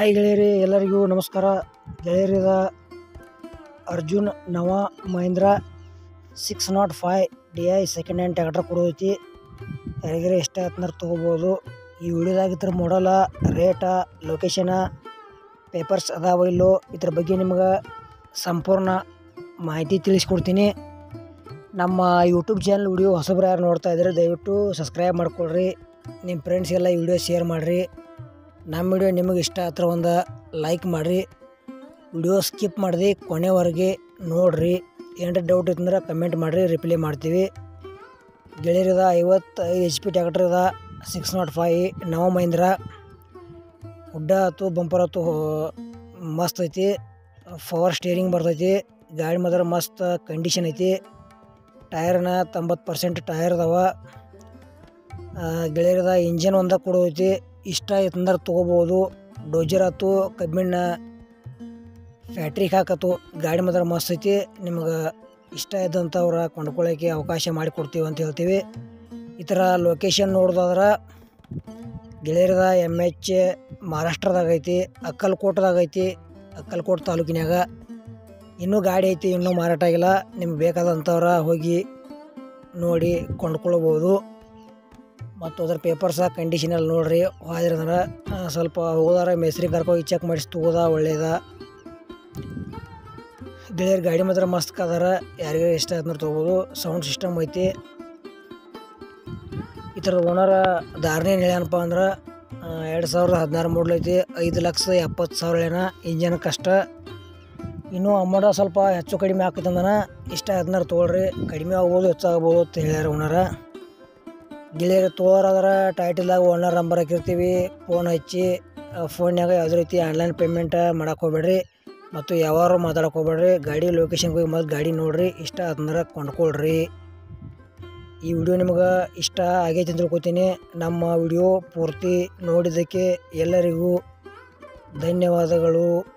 hi ಗೆಳೆಯರಿ ಎಲ್ಲರಿಗೂ ನಮಸ್ಕಾರ ಗೆಳೆಯರಿದ Arjun novo Mahindra six nought five D I second hand tractor ಕೊಡೋದೈತಿ ಯಾರಿಗಾರ ಇಷ್ಟ ಆಯ್ತಂದ್ರೆ ತೊಗೋಬೋದು ಈ ವಿಡಿಯೋದಾಗ ಇದ್ರ ಮಾಡಲ ರೇಟ ಲೊಕೇಶನ ಪೇಪರ್ಸ್ ಅದಾವ ಇಲ್ಲೋ ಇದ್ರ ಬಗ್ಗೆ ನಿಮ್ಗೆ ಸಂಪೂರ್ಣ ಮಾಹಿತಿ ತಿಳಿಸ್ಕೊಡ್ತೀನಿ ನಮ್ಮ ಯೂಟ್ಯೂಬ್ ಚಾನಲ್ ವಿಡಿಯೋ ಹೊಸಬ್ರು ಯಾರು ನೋಡ್ತಾ ಇದ್ದಾರೆ ದಯವಿಟ್ಟು ಸಬ್ಸ್ಕ್ರೈಬ್ ಮಾಡ್ಕೊಳ್ರಿ ನಿಮ್ಮ ಫ್ರೆಂಡ್ಸ್ಗೆಲ್ಲ ಈ ವಿಡಿಯೋ ಶೇರ್ ಮಾಡಿರಿ ನಮ್ಮ ವಿಡಿಯೋ ನಿಮಗೆ ಇಷ್ಟ ಹತ್ರ ಒಂದು ಲೈಕ್ ಮಾಡಿರಿ ವಿಡಿಯೋ ಸ್ಕಿಪ್ ಮಾಡಿದೆ ಕೊನೆವರೆಗೆ ನೋಡಿರಿ ಏನಾರ ಡೌಟ್ ಇತ್ತಂದ್ರೆ ಕಮೆಂಟ್ ಮಾಡಿರಿ ರಿಪ್ಲೈ ಮಾಡ್ತೀವಿ ಗೆಳೆಯರದ ಐವತ್ತೈದು ಎಚ್ ಪಿ ಟ್ಯಾಕ್ಟರ್ ಅದ six nought five novo Mahindra ಹುಡ್ಡ ಆಯ್ತು ಬಂಪರ್ ಆಯ್ತು ಮಸ್ತ್ ಐತಿ ಪವರ್ ಸ್ಟೇರಿಂಗ್ ಬರ್ತೈತಿ ಗಾಡಿ ಮಾತ್ರ ಮಸ್ತ್ ಕಂಡೀಷನ್ ಐತಿ ಟೈರ್ನ ತೊಂಬತ್ತು ಪರ್ಸೆಂಟ್ ಟೈರ್ ಅದಾವ ಆ, ಗೆಳೆಯರದ ಇಂಜನ್ ಒಂದ ಕೊಡೋದೈತಿ ಇಷ್ಟ ಆಯ್ತಂದ್ರೆ ತೊಗೋಬೋದು ಡೋಜರ್ ಆಯ್ತು ಕಬ್ಬಿಣ ಫ್ಯಾಟ್ರಿಗೆ ಹಾಕತ್ತು ಗಾಡಿ ಮಾತ್ರ ಮಸ್ತ್ ಐತಿ ನಿಮ್ಗೆ ಇಷ್ಟ ಇದ್ದಂಥವ್ರ ಕೊಂಡ್ಕೊಳ್ಳೋಕೆ ಅವಕಾಶ ಮಾಡಿಕೊಡ್ತೀವಿ ಅಂತ ಹೇಳ್ತೀವಿ ಈ ಥರ ಲೊಕೇಶನ್ ನೋಡೋದಾದ್ರೆ ಗೆಳೆಯರದ ಎಮ್ ಎಚ್ ಮಹಾರಾಷ್ಟ್ರದಾಗ ಐತಿ ಅಕ್ಕಲ್ಕೋಟದಾಗ ಐತಿ ಅಕ್ಕಲ್ಕೋಟ್ ತಾಲೂಕಿನ್ಯಾಗ ಇನ್ನೂ ಗಾಡಿ ಐತಿ ಇನ್ನೂ ಮಾರಾಟ ಆಗಿಲ್ಲ ನಿಮ್ಗೆ ಬೇಕಾದಂಥವ್ರ ಹೋಗಿ ನೋಡಿ ಕೊಂಡ್ಕೊಳ್ಬೋದು ಮತ್ತು ಅದ್ರ ಪೇಪರ್ಸ ಕಂಡೀಷನಲ್ಲಿ ನೋಡ್ರಿ ಹೋದ್ರಂದ್ರೆ ಸ್ವಲ್ಪ ಹೋದಾರ ಮೇಸ್ತ್ರಿ ಕರ್ಕೋಗಿ ಚೆಕ್ ಮಾಡಿಸಿ ತಗೋದ ಒಳ್ಳೇದ ಗೆಳೆಯರ್ ಗಾಡಿ ಮಾತ್ರ ಮಸ್ತ್ ಅದಾರ ಯಾರಿಗಾರ ಇಷ್ಟ ಆಯ್ತು ತೊಗೋಬೋದು ಸೌಂಡ್ ಸಿಸ್ಟಮ್ ಐತಿ ಈ ಥರದ ಓನರ ದಾರ್ನೇನು ಹೇಳ್ಯಾನಪ್ಪ ಅಂದ್ರೆ ಎರಡು ಸಾವಿರದ ಹದಿನಾರು ಮಾಡಲ್ ಐತಿ ಐದು ಲಕ್ಷ ಎಪ್ಪತ್ತು ಸಾವಿರ ಏನ ಇಂಜನ್ ಕಷ್ಟ ಇನ್ನೂ ಅಮೌಂಟ ಸ್ವಲ್ಪ ಹೆಚ್ಚು ಕಡಿಮೆ ಆಗ್ತದಂದನ ಇಷ್ಟ ಹದಿನಾರು ತೊಗೊಳ್ರಿ ಕಡಿಮೆ ಆಗ್ಬೋದು ಹೆಚ್ಚಾಗ್ಬೋದು ಅಂತ ಹೇಳ್ಯಾರ ಓನರ ಗೆಳೆಯರು ತೊಗೊಳೋದ್ರ ಟೈಟಲ್ದಾಗ ಓನರ್ ನಂಬರ್ ಹಾಕಿರ್ತೀವಿ ಫೋನ್ ಹಚ್ಚಿ ಫೋನ್ಯಾಗ ಯಾವುದೇ ರೀತಿ ಆನ್ಲೈನ್ ಪೇಮೆಂಟ್ ಮಾಡಕ್ಕೆ ಹೋಗ್ಬೇಡ್ರಿ ಮತ್ತು ಯಾವಾರು ಮಾತಾಡಕ್ಕೆ ಹೋಗ್ಬೇಡ್ರಿ ಗಾಡಿ ಲೊಕೇಶನ್ಗೆ ಹೋಗಿ ಮೊದಲು ಗಾಡಿ ನೋಡ್ರಿ ಇಷ್ಟ ಆತಂದ್ರೆ ಕೊಂಡ್ಕೊಳ್ರಿ ಈ ವಿಡಿಯೋ ನಿಮ್ಗೆ ಇಷ್ಟ ಆಗೈತೆ ಅಂತ ತಿಳ್ಕೊತೀನಿ ನಮ್ಮ ವಿಡಿಯೋ ಪೂರ್ತಿ ನೋಡಿದ್ದಕ್ಕೆ ಎಲ್ಲರಿಗೂ ಧನ್ಯವಾದಗಳು